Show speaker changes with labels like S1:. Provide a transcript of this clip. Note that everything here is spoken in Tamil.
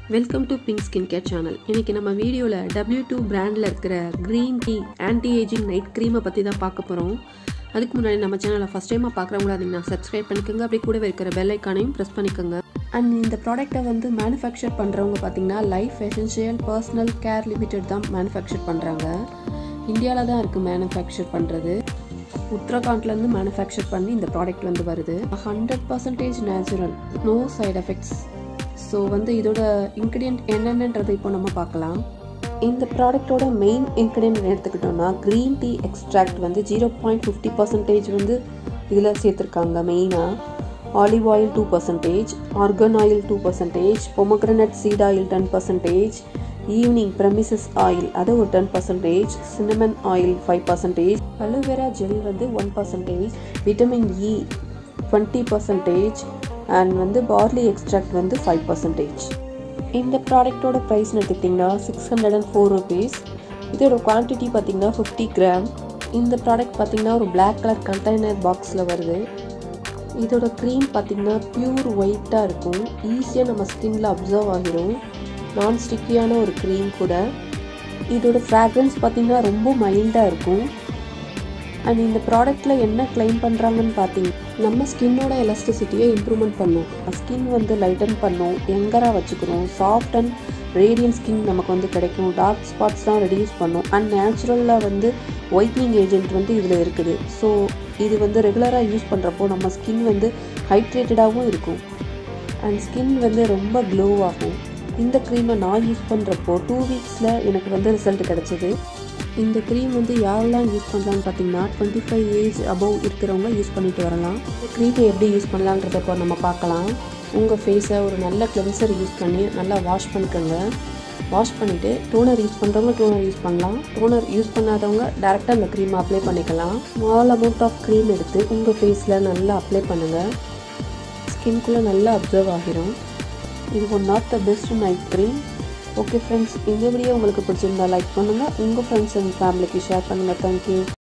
S1: welcome to pink skin care channel இன்னைக்கு நம்ம வீடியோவில் டபிள்யூ டூ பிராண்டில் இருக்கிற green tea anti ageing night க்ரீமை பற்றி தான் பார்க்க போகிறோம் அதுக்கு முன்னாடி நம்ம சேனலை ஃபஸ்ட் டைமாக பார்க்குறவங்களா இருந்தீங்கன்னா சப்ஸ்கிரைப் பண்ணிக்கோங்க அப்படி கூடவே இருக்கிற பெல் ஐக்கானையும் ப்ரெஸ் பண்ணிக்கோங்க அண்ட் இந்த ப்ராடக்ட்டை வந்து மேனுஃபேக்சர் பண்ணுறவங்க பார்த்தீங்கன்னா life essential personal care limited தான் மேனுஃபேக்சர் பண்ணுறாங்க இந்தியாவில் தான் இருக்குது மேனுஃபேக்சர் பண்ணுறது உத்தரகாண்ட்லேருந்து மேனுஃபேக்சர் பண்ணி இந்த ப்ராடக்ட் வந்து வருது hundred percentage natural no side effects so வந்து இதோட இன்க்ரீடியன்ட் என்னென்னன்றதை இப்போ நம்ம பார்க்கலாம் இந்த ப்ராடக்டோட மெயின் இன்க்ரீடியன்ட் எடுத்துக்கிட்டோம்னா க்ரீன் டீ எக்ஸ்ட்ராக்ட் வந்து ஜீரோ பாயிண்ட் ஃபிஃப்டி பர்சன்டேஜ் வந்து இதில் சேர்த்துருக்காங்க மெயினாக olive oil two percentage argan oil two percentage pomegranate seed oil ten percentage evening premises oil அது ஒரு ten percentage cinnamon oil five percentage aloe vera gel வந்து one percentage vitamin E twenty percentage and வந்து பார்லி எக்ஸ்ட்ராக்ட் வந்து ஃபைவ் பர்சன்டேஜ் இந்த ப்ராடக்டோட ப்ரைஸ்னு எடுத்துக்கிட்டிங்கன்னா six hundred and four rupees இதோட குவான்டிட்டி பார்த்தீங்கன்னா ஃபிஃப்டி கிராம் இந்த ப்ராடக்ட் பார்த்தீங்கன்னா ஒரு பிளாக் கலர் கண்டெய்னர் பாக்ஸில் வருது இதோட க்ரீம் பார்த்தீங்கன்னா பியூர் ஒயிட்டாக இருக்கும் ஈஸியாக நம்ம ஸ்கின்ல அப்சர்வ் ஆகிரும் நான் ஸ்டிக்கியான ஒரு க்ரீம் கூட இதோட ஃப்ராக்ரன்ஸ் பார்த்தீங்கன்னா ரொம்ப மைல்டாக இருக்கும் அண்ட் இந்த ப்ராடக்ட்டில் என்ன கிளைம் பண்ணுறாங்கன்னு பார்த்தீங்க நம்ம ஸ்கின்னோட எலாஸ்டிசிட்டியை இம்ப்ரூவ்மெண்ட் பண்ணும் ஸ்கின் வந்து லைட்டன் பண்ணும் யங்கராக வச்சுக்கிறோம் சாஃப்ட் அண்ட் ரேடியன் ஸ்கின் நமக்கு வந்து கிடைக்கும் டார்க் ஸ்பாட்ஸ்லாம் ரெடியூஸ் பண்ணும் அண்ட் நேச்சுரலாக வந்து ஒயிட்னிங் ஏஜென்ட் வந்து இதில் இருக்குது ஸோ இது வந்து ரெகுலராக யூஸ் பண்ணுறப்போ நம்ம ஸ்கின் வந்து ஹைட்ரேட்டடாகவும் இருக்கும் அண்ட் ஸ்கின் வந்து ரொம்ப க்ளோ ஆகும் இந்த க்ரீமை நான் யூஸ் பண்ணுறப்போ டூ வீக்ஸில் எனக்கு வந்து ரிசல்ட் கிடச்சிது இந்த க்ரீம் வந்து யாரெல்லாம் யூஸ் பண்ணலான்னு பார்த்தீங்கன்னா டுவெண்ட்டி ஃபைவ் ஏஜ் அபவ் இருக்கிறவங்க யூஸ் பண்ணிட்டு வரலாம் இந்த க்ரீமை எப்படி யூஸ் பண்ணலான்றத இப்போ நம்ம பார்க்கலாம் உங்கள் ஃபேஸை ஒரு நல்ல கிளென்சர் யூஸ் பண்ணி நல்லா வாஷ் பண்ணிக்கோங்க வாஷ் பண்ணிவிட்டு டோனர் யூஸ் பண்ணுறவங்க டோனர் யூஸ் பண்ணலாம் டோனர் யூஸ் பண்ணாதவங்க டேரெக்டாக அந்த க்ரீமை அப்ளை பண்ணிக்கலாம் ஸ்மால் அமௌண்ட் ஆஃப் க்ரீம் எடுத்து உங்கள் ஃபேஸில் நல்லா அப்ளை பண்ணுங்கள் ஸ்கின்குள்ளே நல்லா அப்சர்வ் ஆகிரும் இது one of the best night cream okay friends இந்த வீடியோ உங்களுக்கு பிடிச்சிருந்தா லைக் பண்ணுங்கள் உங்கள் ஃப்ரெண்ட்ஸ் அண்ட் ஃபேமிலிக்கு ஷேர் பண்ணுங்கள் தேங்க்யூ